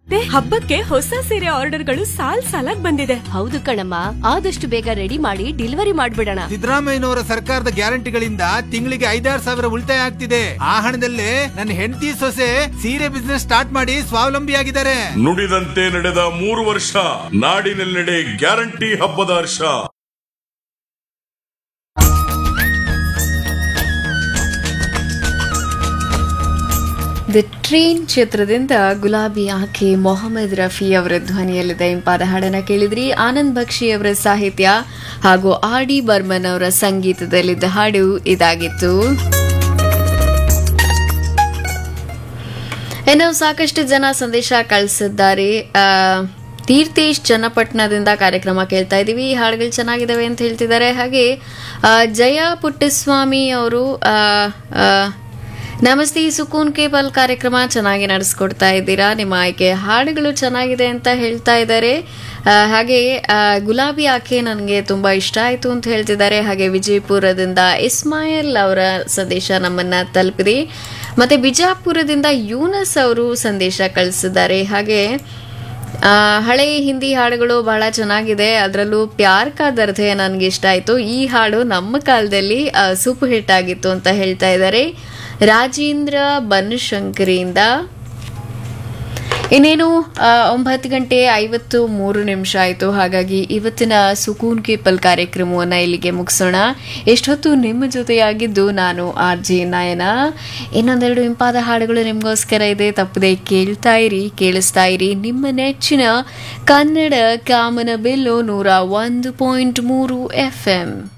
ಹಬ್ಬಕ್ಕೆ ಹೊಸ ಸೀರೆ ಆರ್ಡರ್ಗಳು ಸಾಲ್ ಸಾಲಾಗ್ ಬಂದಿದೆ ಹೌದು ಕಣಮ್ಮ ಆದಷ್ಟು ಬೇಗ ರೆಡಿ ಮಾಡಿ ಡೆಲಿವರಿ ಮಾಡ್ಬಿಡೋಣ ಸಿದ್ದರಾಮಯ್ಯನವರ ಸರ್ಕಾರದ ಗ್ಯಾರಂಟಿಗಳಿಂದ ತಿಂಗಳಿಗೆ ಐದಾರು ಸಾವಿರ ಉಳಿತಾಯ ಆಗ್ತಿದೆ ಆ ಹಣದಲ್ಲೇ ನನ್ನ ಹೆಂಡತಿ ಸೊಸೆ ಸೀರೆ ಬಿಸ್ನೆಸ್ ಸ್ಟಾರ್ಟ್ ಮಾಡಿ ಸ್ವಾವಲಂಬಿಯಾಗಿದ್ದಾರೆ ನುಡಿದಂತೆ ನಡೆದ ಮೂರು ವರ್ಷ ನಾಡಿನೆಲ್ಲೆಡೆ ಗ್ಯಾರಂಟಿ ಹಬ್ಬದ ಹರ್ಷ ದ ಟ್ರೈನ್ ಚಿತ್ರದಿಂದ ಗುಲಾಬಿ ಆಕೆ ಮೊಹಮ್ಮದ್ ರಫಿ ಅವರ ಧ್ವನಿಯಲ್ಲಿದೆ ಇಂಪಾದ ಹಾಡನ್ನ ಕೇಳಿದ್ರಿ ಆನಂದ್ ಬಕ್ಷಿ ಅವರ ಸಾಹಿತ್ಯ ಹಾಗೂ ಆರ್ ಡಿ ಬರ್ಮನ್ ಅವರ ಸಂಗೀತದಲ್ಲಿದ್ದ ಹಾಡು ಇದಾಗಿತ್ತು ಇನ್ನು ಸಾಕಷ್ಟು ಜನ ಸಂದೇಶ ಕಳಿಸಿದ್ದಾರೆ ಆ, ತೀರ್ಥೇಶ್ ಚನ್ನಪಟ್ಟಣದಿಂದ ಕಾರ್ಯಕ್ರಮ ಕೇಳ್ತಾ ಇದ್ದೀವಿ ಹಾಡುಗಳು ಚೆನ್ನಾಗಿದ್ದಾವೆ ಅಂತ ಹೇಳ್ತಿದ್ದಾರೆ ಹಾಗೆ ಆ, ಜಯ ಪುಟ್ಟಸ್ವಾಮಿ ಅವರು ಆ, ಆ, ನಮಸ್ತೆ ಸುಕೂನ್ ಕೇಬಲ್ ಕಾರ್ಯಕ್ರಮ ಚೆನ್ನಾಗಿ ನಡೆಸ್ಕೊಡ್ತಾ ಇದ್ದೀರಾ ನಿಮ್ಮ ಆಯ್ಕೆ ಹಾಡುಗಳು ಚೆನ್ನಾಗಿದೆ ಅಂತ ಹೇಳ್ತಾ ಇದ್ದಾರೆ ಆ, ಹಾಗೆ ಆ, ಗುಲಾಬಿ ಆಕೆ ನನಗೆ ತುಂಬ ಇಷ್ಟ ಆಯಿತು ಅಂತ ಹೇಳ್ತಿದ್ದಾರೆ ಹಾಗೆ ವಿಜಯಪುರದಿಂದ ಇಸ್ಮಾಯಿಲ್ ಅವರ ಸಂದೇಶ ನಮ್ಮನ್ನ ತಲುಪಿದೆ ಮತ್ತೆ ಬಿಜಾಪುರದಿಂದ ಯೂನಸ್ ಅವರು ಸಂದೇಶ ಕಳಿಸಿದ್ದಾರೆ ಹಾಗೆ ಆ, ಹಳೆ ಹಿಂದಿ ಹಾಡುಗಳು ಬಹಳ ಚೆನ್ನಾಗಿದೆ ಅದರಲ್ಲೂ ಪ್ಯಾರ್ ಕಾ ದರ್ದೆ ನನಗೆ ಇಷ್ಟ ಆಯಿತು ಈ ಹಾಡು ನಮ್ಮ ಕಾಲದಲ್ಲಿ ಸೂಪರ್ ಹಿಟ್ ಆಗಿತ್ತು ಅಂತ ಹೇಳ್ತಾ ಇದ್ದಾರೆ ರಾಜೇಂದ್ರ ಬನಶಂಕರಿಯಿಂದ ಇನ್ನೇನು ಆ, ಒಂಬತ್ತು ಗಂಟೆ ಐವತ್ತು ಮೂರು ನಿಮಿಷ ಆಯಿತು ಹಾಗಾಗಿ ಇವತ್ತಿನ ಸುಕೂನ್ ಕೇಪಲ್ ಕಾರ್ಯಕ್ರಮವನ್ನು ಇಲ್ಲಿಗೆ ಮುಗಿಸೋಣ ಎಷ್ಟೊತ್ತು ನಿಮ್ಮ ಜೊತೆಯಾಗಿದ್ದು ನಾನು ಆರ್ ಜೆ ನಯನ ಇನ್ನೊಂದೆರಡು ಇಂಪಾದ ಹಾಡುಗಳು ನಿಮಗೋಸ್ಕರ ಇದೆ ತಪ್ಪದೆ ಕೇಳ್ತಾ ಇರಿ ಕೇಳಿಸ್ತಾ ಇರಿ ನಿಮ್ಮ ನೆಚ್ಚಿನ ಕನ್ನಡ ಕಾಮನ ಬೆಲ್ಲು ನೂರ ಒಂದು ಪಾಯಿಂಟ್ ಮೂರು ಎಫ್ ಎಂ